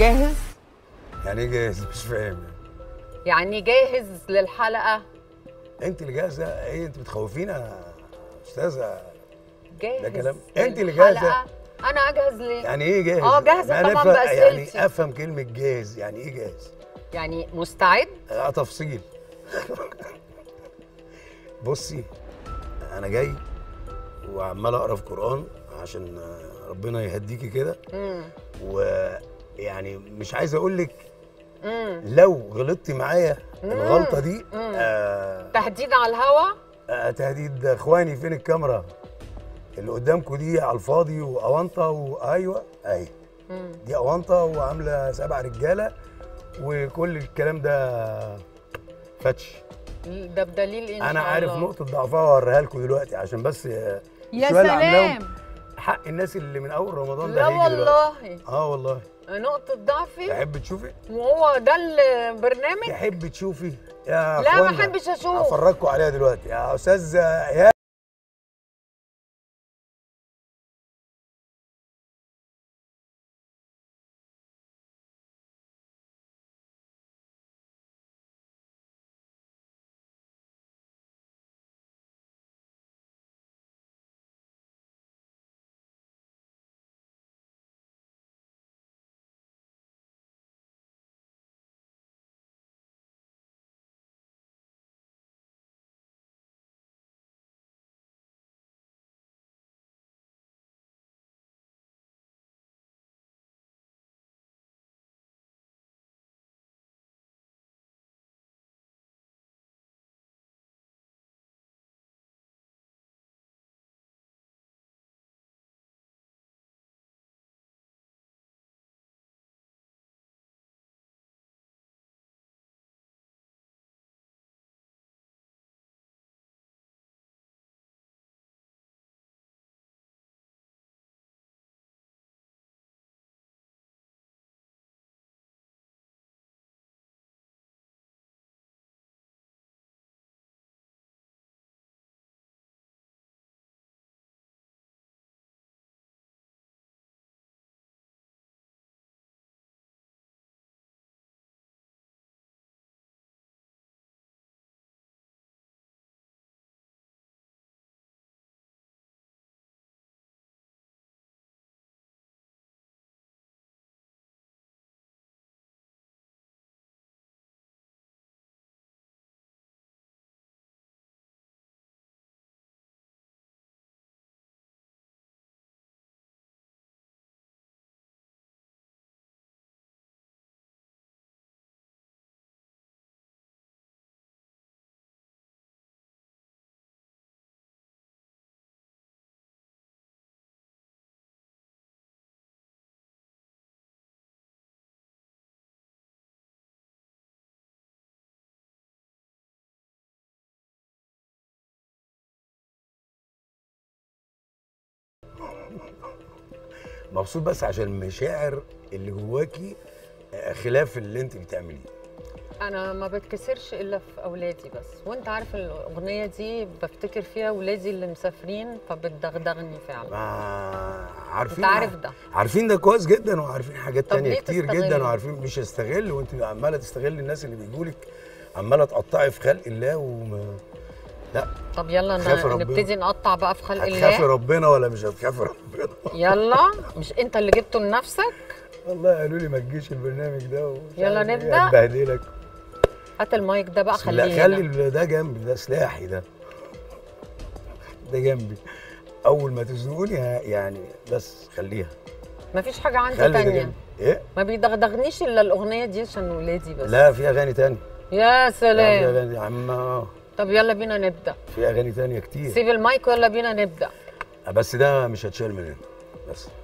جاهز يعني ايه جاهز مش فاهم يعني جاهز للحلقه انت اللي جاهزه ايه انت بتخوفينا يا استاذه جاهز ده كلام- أنت اللي للحلقة؟ جاهزة. انا اجهز ليه يعني ايه جاهز آه، جاهزة ما طبعاً نفهم- بأسئلتي. يعني افهم كلمه جاهز يعني ايه جاهز يعني مستعد اه تفصيل بصي انا جاي وعمال اقرا في قران عشان آه، ربنا يهديكي كده امم ويعني مش عايز اقول لك امم لو غلطتي معايا الغلطه دي مم. آه تهديد على الهوا آه تهديد اخواني فين الكاميرا اللي قدامكم دي على الفاضي واونطه وايوه اهي مم. دي اونطه وعامله سبع رجاله وكل الكلام ده فتش ده بدليل ايه إن انا شاء عارف الله. نقطه ضعفها واوريها لكم دلوقتي عشان بس آه، يا الشوية اللي عاملاهم سلام حق الناس اللي من اول رمضان ده لا هيجي دلوقتي والله اه والله نقطة ضعفي تحب تشوفي وهو ده البرنامج تحب تشوفي يا لا ما أخوانا، احبش اشوف هفرجكم عليها دلوقتي يا استاذ ايهاب مبسوط بس عشان المشاعر اللي جواكي آه، خلاف اللي انت بتعمليه انا ما بتكسرش الا في اولادي بس وانت عارف الاغنيه دي بفتكر فيها اولادي اللي مسافرين فبتدغدغني فعلا ما عارفين انت عارف ده عارفين ده كويس جدا وعارفين حاجات طب تانية ليه كتير تستغل؟ جدا وعارفين مش هستغل وانت عماله تستغل الناس اللي بيجولك عماله تقطعي في خلق الله وما لا طب يلا ن- خافي ربنا. نبتدي نقطع بقى في خلق هتخافي الله ربنا ولا مش هتخافي ربنا يلا مش انت اللي جبته لنفسك والله قالوا لي ما تجيش البرنامج ده ومش يلا عارف ايه، نبدأ. هتبهدلك هات المايك ده بقى بسم الله، خليه خلي هنا. ال- ده جنبي ده سلاحي ده ده جنبي اول ما تزنقوني ه- يعني بس خليها مفيش حاجه عندي خلي ده تانية جنبي ايه ما بيدغدغنيش الا الاغنيه دي عشان ولادي بس لا في اغاني تانية يا لا في سلام اغاني يا عم آه، طب يلا بينا نبدا في اغاني تانية كتير سيب المايك ويلا بينا نبدا بس ده مش هتشال من هنا بس